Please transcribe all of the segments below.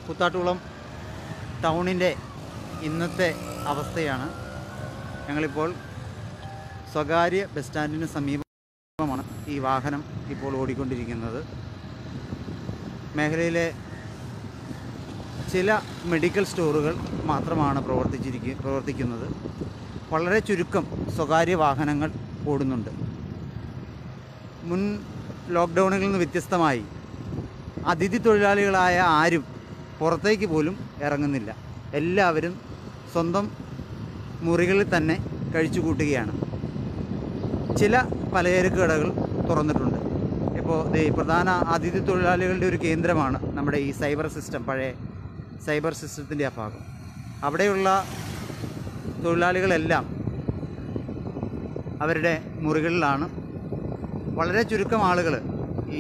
കൂത്താട്ടുകുളം ടൗണിൻ്റെ ഇന്നത്തെ അവസ്ഥയാണ് ഞങ്ങളിപ്പോൾ സ്വകാര്യ ബസ് സ്റ്റാൻഡിന് സമീപമാണ് ഈ വാഹനം ഇപ്പോൾ ഓടിക്കൊണ്ടിരിക്കുന്നത് മേഖലയിലെ ചില മെഡിക്കൽ സ്റ്റോറുകൾ മാത്രമാണ് പ്രവർത്തിച്ചിരിക്കുക പ്രവർത്തിക്കുന്നത് വളരെ ചുരുക്കം സ്വകാര്യ വാഹനങ്ങൾ ഓടുന്നുണ്ട് മുൻ ലോക്ക്ഡൗണുകളിൽ നിന്ന് വ്യത്യസ്തമായി അതിഥി തൊഴിലാളികളായ ആരും പുറത്തേക്ക് പോലും ഇറങ്ങുന്നില്ല എല്ലാവരും സ്വന്തം മുറികളിൽ തന്നെ കഴിച്ചു കൂട്ടുകയാണ് ചില പലചരക്ക് കടകൾ തുറന്നിട്ടുണ്ട് ഇപ്പോൾ ദേ പ്രധാന അതിഥി തൊഴിലാളികളുടെ ഒരു കേന്ദ്രമാണ് നമ്മുടെ ഈ സൈബർ സിസ്റ്റം പഴയ സൈബർ സിസ്റ്റത്തിൻ്റെ ആ ഭാഗം അവിടെയുള്ള തൊഴിലാളികളെല്ലാം അവരുടെ മുറികളിലാണ് വളരെ ചുരുക്കം ആളുകൾ ഈ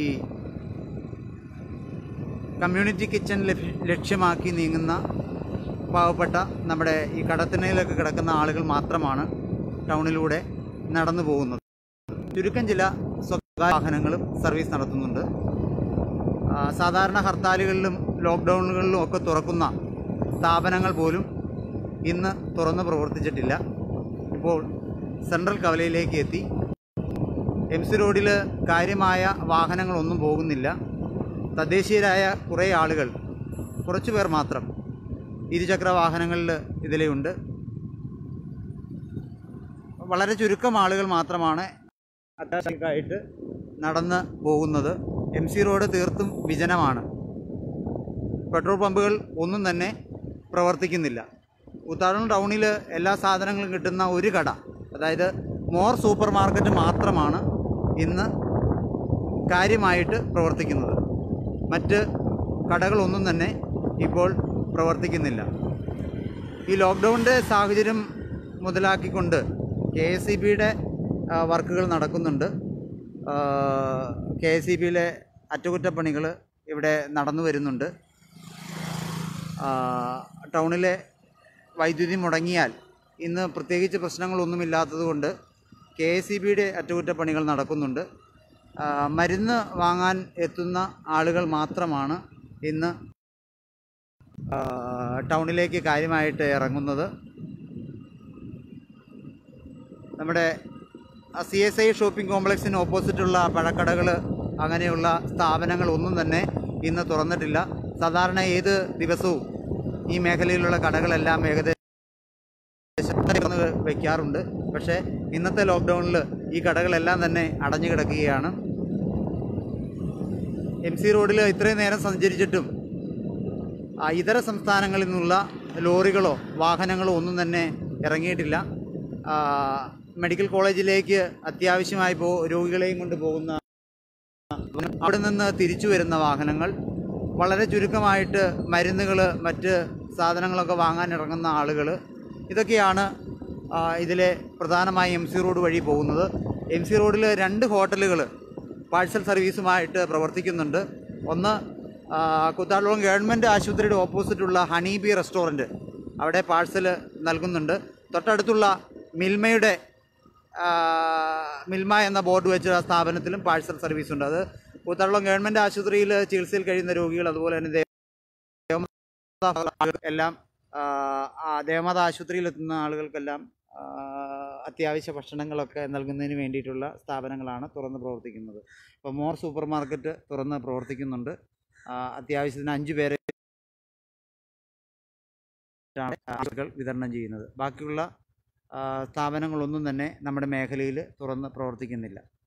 കമ്മ്യൂണിറ്റി കിച്ചൺ ലഭ്യ- ലക്ഷ്യമാക്കി നീങ്ങുന്ന പാവപ്പെട്ട നമ്മുടെ ഈ കടത്തിണയിലൊക്കെ കിടക്കുന്ന ആളുകൾ മാത്രമാണ് ടൗണിലൂടെ നടന്നു പോകുന്നത് ചുരുക്കം ചില സ്വകാര്യ വാഹനങ്ങളും സർവീസ് നടത്തുന്നുണ്ട് ആ, സാധാരണ ഹർത്താലുകളിലും ലോക്ക്ഡൗണുകളിലും ഒക്കെ തുറക്കുന്ന സ്ഥാപനങ്ങൾ പോലും ഇന്ന് തുറന്ന് പ്രവർത്തിച്ചിട്ടില്ല ഇപ്പോൾ സെൻട്രൽ കവലയിലേക്ക് എത്തി എം സി റോഡിൽ കാര്യമായ വാഹനങ്ങളൊന്നും പോകുന്നില്ല തദ്ദേശീയരായ കുറേ ആളുകൾ കുറച്ചു പേർ മാത്രം ഇരുചക്ര വാഹനങ്ങളിൽ ഇതിലെയുണ്ട് വളരെ ചുരുക്കം ആളുകൾ മാത്രമാണ് അത്യാവശ്യമായിട്ട് നടന്ന് പോകുന്നത് എം സി റോഡ് തീർത്തും വിജനമാണ് പെട്രോൾ പമ്പുകൾ ഒന്നും തന്നെ പ്രവർത്തിക്കുന്നില്ല ഉത്താടം ടൗണിൽ എല്ലാ സാധനങ്ങളും കിട്ടുന്ന ഒരു കട അതായത് മോർ സൂപ്പർ മാർക്കറ്റ് മാത്രമാണ് ഇന്ന് കാര്യമായിട്ട് പ്രവർത്തിക്കുന്നത് മറ്റ് കടകളൊന്നും തന്നെ ഇപ്പോൾ പ്രവർത്തിക്കുന്നില്ല ഈ ലോക്ക്ഡൗണിൻ്റെ സാഹചര്യം മുതലാക്കിക്കൊണ്ട് കെ എസ് ഇ ബിയുടെ വർക്കുകൾ നടക്കുന്നുണ്ട് കെ എസ് ഇ ബിയിലെ അറ്റകുറ്റപ്പണികൾ ഇവിടെ നടന്നു വരുന്നുണ്ട് ആ, ടൗണിലെ വൈദ്യുതി മുടങ്ങിയാൽ ഇന്ന് പ്രത്യേകിച്ച് പ്രശ്നങ്ങളൊന്നുമില്ലാത്തത് കൊണ്ട് കെ എസ് ഇ ബിയുടെ അറ്റകുറ്റപ്പണികൾ നടക്കുന്നുണ്ട് ആ, മരുന്ന് വാങ്ങാൻ എത്തുന്ന ആളുകൾ മാത്രമാണ് ഇന്ന് ആ, ടൗണിലേക്ക് കാര്യമായിട്ട് ഇറങ്ങുന്നത് നമ്മുടെ സി എസ് ഐ ഷോപ്പിംഗ് കോംപ്ലക്സിന് ഓപ്പോസിറ്റുള്ള പഴക്കടകൾ അങ്ങനെയുള്ള സ്ഥാപനങ്ങൾ ഒന്നും തന്നെ ഇന്ന് തുറന്നിട്ടില്ല സാധാരണ ഏത് ദിവസവും ഈ മേഖലയിലുള്ള കടകളെല്ലാം ഏകദേശം തുറന്ന് വയ്ക്കാറുണ്ട് പക്ഷേ ഇന്നത്തെ ലോക്ക്ഡൗണിൽ ഈ കടകളെല്ലാം തന്നെ അടഞ്ഞു കിടക്കുകയാണ് എം സി റോഡിൽ ഇത്രയും നേരം സഞ്ചരിച്ചിട്ടും ആ, ഇതര സംസ്ഥാനങ്ങളിൽ നിന്നുള്ള ലോറികളോ വാഹനങ്ങളോ ഒന്നും തന്നെ ഇറങ്ങിയിട്ടില്ല ആ, മെഡിക്കൽ കോളേജിലേക്ക് അത്യാവശ്യമായി പോ രോഗികളെയും കൊണ്ട് പോകുന്ന അവിടെ നിന്ന് തിരിച്ചു വരുന്ന വാഹനങ്ങൾ വളരെ ചുരുക്കമായിട്ട് മരുന്നുകൾ മറ്റ് സാധനങ്ങളൊക്കെ വാങ്ങാൻ ഇറങ്ങുന്ന ആളുകൾ ഇതൊക്കെയാണ് ആ, ഇതിലെ പ്രധാനമായി എം സി റോഡ് വഴി പോകുന്നത് എം സി റോഡിൽ രണ്ട് ഹോട്ടലുകൾ പാഴ്സൽ സർവീസുമായിട്ട് പ്രവർത്തിക്കുന്നുണ്ട് ഒന്ന് ആ, കുത്താട്ടുകുളം ഗവൺമെൻറ് ആശുപത്രിയുടെ ഓപ്പോസിറ്റുള്ള ഹണി ബി റെസ്റ്റോറൻറ്റ് അവിടെ പാഴ്സൽ നൽകുന്നുണ്ട് തൊട്ടടുത്തുള്ള മിൽമയുടെ ആ, മിൽമ എന്ന ബോർഡ് വെച്ച ആ സ്ഥാപനത്തിലും പാഴ്സൽ സർവീസ് ഉണ്ട് അത് കൂത്താട്ടുളം ഗവൺമെൻറ് ആശുപത്രിയിൽ ചികിത്സയിൽ കഴിയുന്ന രോഗികൾ അതുപോലെ തന്നെ ദേവമാത ആളുകൾ എല്ലാം ആ, ആ ദേവമാത ആശുപത്രിയിൽ എത്തുന്ന ആളുകൾക്കെല്ലാം ആ, അത്യാവശ്യ ഭക്ഷണങ്ങളൊക്കെ നൽകുന്നതിന് വേണ്ടിയിട്ടുള്ള സ്ഥാപനങ്ങളാണ് തുറന്ന് പ്രവർത്തിക്കുന്നത് ഇപ്പോൾ മോർ സൂപ്പർ മാർക്കറ്റ് തുറന്ന് പ്രവർത്തിക്കുന്നുണ്ട് ആ, അത്യാവശ്യത്തിന് അഞ്ച് പേരെ ആണ് ആളുകൾ വിതരണം ചെയ്യുന്നത് ബാക്കിയുള്ള ആ, സ്ഥാപനങ്ങളൊന്നും തന്നെ നമ്മുടെ മേഖലയിൽ തുറന്ന് പ്രവർത്തിക്കുന്നില്ല